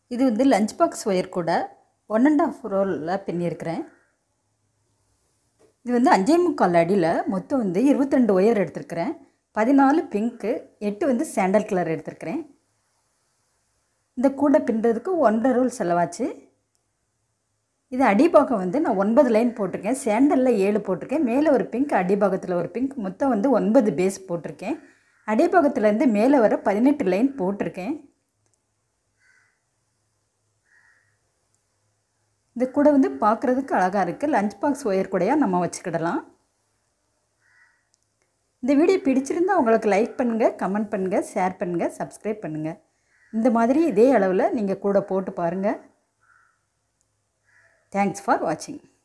இது வந்து lunch box wire கூட ஒன் அண்ட் ஆஃப் ரோலில் பின்னியிருக்கிறேன் இது வந்து அஞ்சே முக்கால் அடியில் மொத்தம் வந்து இருபத்திரெண்டு ஒயர் எடுத்திருக்கிறேன் பதினாலு பிங்க்கு எட்டு வந்து சாண்டல் கலர் எடுத்திருக்கிறேன் இந்த கூடை பின்னுறதுக்கு ஒன்றரை ரோல் செலவாச்சு இது அடிபாகம் வந்து நான் ஒன்பது லைன் போட்டிருக்கேன் சேண்டலில் ஏழு போட்டிருக்கேன் மேலே ஒரு பிங்க் அடிபாகத்தில் ஒரு பிங்க் மொத்தம் வந்து ஒன்பது பேஸ் போட்டிருக்கேன் அடிபாகத்துலேருந்து மேலே வர பதினெட்டு லைன் போட்டிருக்கேன் இந்த கூடை வந்து பார்க்குறதுக்கு அழகாக இருக்குது லஞ்ச் பாக்ஸ் ஒயர் கூடையாக நம்ம வச்சுக்கிடலாம் இந்த வீடியோ பிடிச்சிருந்தா உங்களுக்கு லைக் பண்ணுங்கள் கமெண்ட் பண்ணுங்கள் ஷேர் பண்ணுங்கள் சப்ஸ்கிரைப் பண்ணுங்கள் இந்த மாதிரி இதே அளவில் நீங்கள் கூட போட்டு பாருங்கள் தேங்க்ஸ் ஃபார் வாட்சிங்